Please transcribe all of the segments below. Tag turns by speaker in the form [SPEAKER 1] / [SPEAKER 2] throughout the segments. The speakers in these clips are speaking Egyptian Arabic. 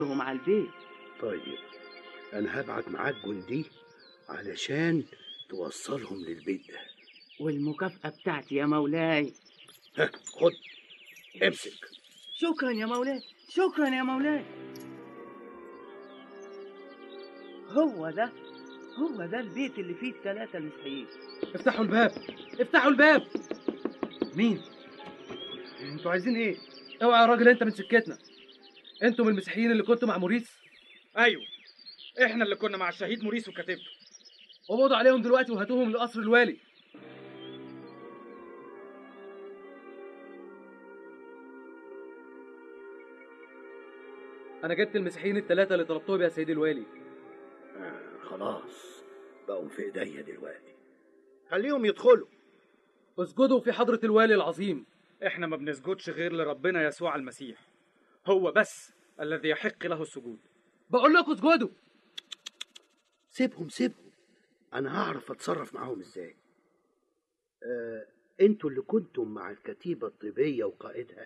[SPEAKER 1] هم على البيت
[SPEAKER 2] طيب انا هبعت معاك جندي علشان توصلهم للبيت ده
[SPEAKER 1] والمكافأة بتاعتي يا مولاي
[SPEAKER 2] ها خد امسك
[SPEAKER 1] شكرا يا مولاي شكرا يا مولاي هو ده هو ده البيت اللي فيه الثلاثة المسيحيين
[SPEAKER 3] افتحوا الباب افتحوا الباب مين انتوا عايزين ايه اوعى يا راجل انت من سكتنا انتوا من المسيحيين اللي كنتوا مع موريس
[SPEAKER 4] ايوه احنا اللي كنا مع الشهيد موريس وكتيبته
[SPEAKER 3] قبضوا عليهم دلوقتي وهاتوهم لقصر الوالي انا جبت المسيحيين الثلاثه اللي طلبتهم يا سيدي الوالي
[SPEAKER 2] آه خلاص بقوا في ايديا دلوقتي خليهم يدخلوا
[SPEAKER 3] اسجدوا في حضره الوالي العظيم
[SPEAKER 4] احنا ما بنسجدش غير لربنا يسوع المسيح هو بس الذي يحق له السجود
[SPEAKER 3] بقول لكم اسجدوا
[SPEAKER 2] سيبهم سيبهم انا هعرف اتصرف معاهم ازاي آه انتوا اللي كنتم مع الكتيبة الطبية وقائدها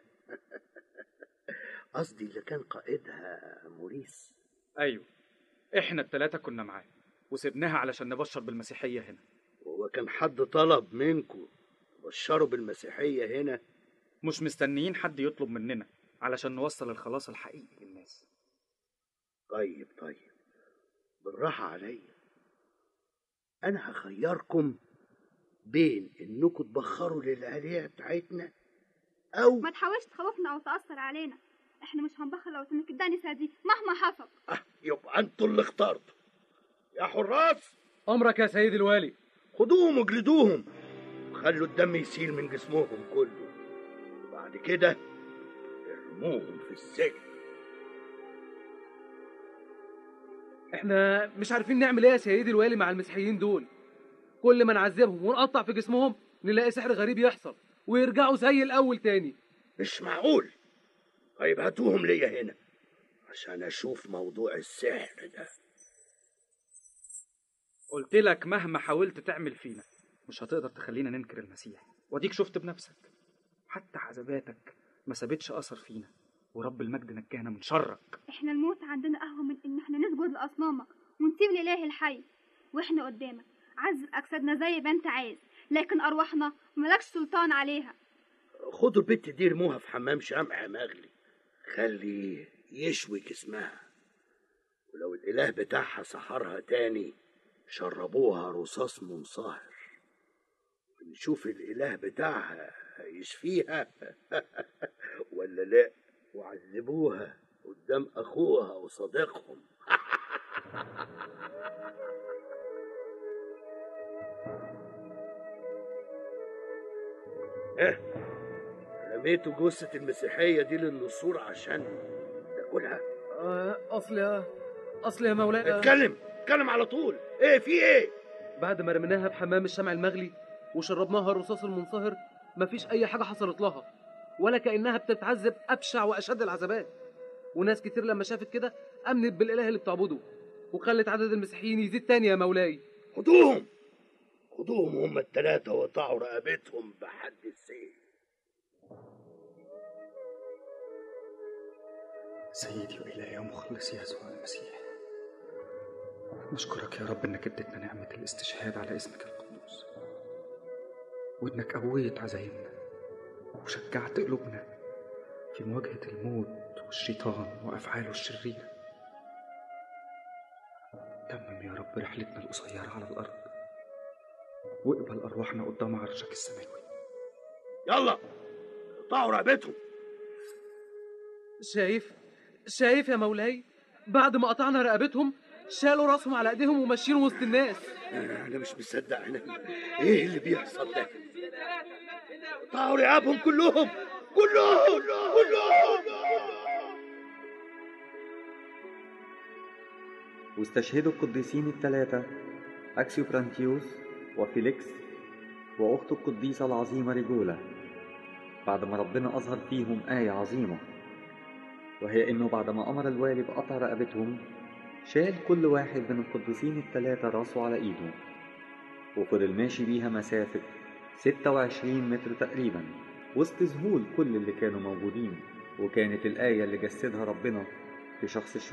[SPEAKER 2] قصدي اللي كان قائدها موريس
[SPEAKER 4] ايوه احنا التلاتة كنا معاه وسبناها علشان نبشر بالمسيحية هنا
[SPEAKER 2] هو كان حد طلب منكم تبشروا بالمسيحية هنا
[SPEAKER 4] مش مستنيين حد يطلب مننا علشان نوصل الخلاص الحقيقي للناس
[SPEAKER 2] طيب طيب بالراحة عليا أنا هخيركم بين إنكم تبخروا للآلهة بتاعتنا أو
[SPEAKER 5] ما تحاولش تخوفنا او تاثر علينا احنا مش هنبخل لو سمك الدانسة دي مهما حصل
[SPEAKER 2] آه يبقى أنتوا اللي اخترتوا يا حراس
[SPEAKER 3] امرك يا سيدي الوالي
[SPEAKER 2] خدوهم واجلدوهم وخلوا الدم يسيل من جسمهم كله وبعد كده ارموهم في السجن
[SPEAKER 3] احنا مش عارفين نعمل ايه يا سيدي الوالي مع المسيحيين دول كل ما نعذبهم ونقطع في جسمهم نلاقي سحر غريب يحصل ويرجعوا زي الاول تاني
[SPEAKER 2] مش معقول طيب هاتوهم ليا هنا عشان اشوف موضوع السحر ده
[SPEAKER 4] قلت لك مهما حاولت تعمل فينا مش هتقدر تخلينا ننكر المسيح واديك شفت بنفسك حتى عذاباتك ما سابتش اثر فينا ورب المجد نجانا من شرك
[SPEAKER 5] احنا الموت عندنا اهون من ان احنا نسجد لاصنامك ونسيب الاله الحي واحنا قدامك عذب اجسادنا زي ما انت عايز لكن ارواحنا ملكش سلطان عليها
[SPEAKER 2] خدوا البت دي ارموها في حمام شمع مغلي خلي يشوي جسمها ولو الاله بتاعها سحرها تاني شربوها رصاص منصهر ونشوف الاله بتاعها يشفيها ولا لا وعذبوها قدام اخوها وصديقهم ايه رميتوا جثة المسيحية دي للنسور عشان تاكلها
[SPEAKER 3] آه، اصل يا اصل يا مولاي آه،
[SPEAKER 2] اتكلم اتكلم على طول ايه في ايه
[SPEAKER 3] بعد ما رميناها بحمام الشمع المغلي وشربناها الرصاص المنصهر مفيش اي حاجه حصلت لها ولا كانها بتتعذب ابشع واشد العذابات وناس كتير لما شافت كده امنت بالاله اللي بتعبده وخلت عدد المسيحيين يزيد تاني يا مولاي
[SPEAKER 2] خدوهم خدوهم هم التلاتة وقطعوا رقبتهم بحد السيف
[SPEAKER 4] سيدي وإلهي ومخلصي يسوع المسيح نشكرك يا رب انك اديتنا نعمة الاستشهاد على اسمك القدوس وانك قويت عزايمنا وشجعت قلوبنا في مواجهة الموت والشيطان وأفعاله الشريرة تمم يا رب رحلتنا القصيرة على الأرض واقبل أرواحنا قدام عرشك السماوي
[SPEAKER 2] يلا قطعوا رقبتهم
[SPEAKER 3] شايف شايف يا مولاي بعد ما قطعنا رقبتهم شالوا راسهم على ايديهم وماشيين وسط الناس
[SPEAKER 2] انا مش مصدق انا ايه اللي بيحصل ده قطعوا رقابهم كلهم كلهم كلهم
[SPEAKER 6] واستشهدوا القديسين الثلاثة أكسيوبرانتيوس وفيليكس وأخته القديسة العظيمة ريجولا بعد ما ربنا أظهر فيهم آية عظيمة وهي إنه بعد ما أمر الوالي بقطع رقبتهم شال كل واحد من القديسين الثلاثة راسه على إيده وفضل ماشي بيها مسافة 26 متر تقريبا وسط ذهول كل اللي كانوا موجودين وكانت الآية اللي جسدها ربنا في شخص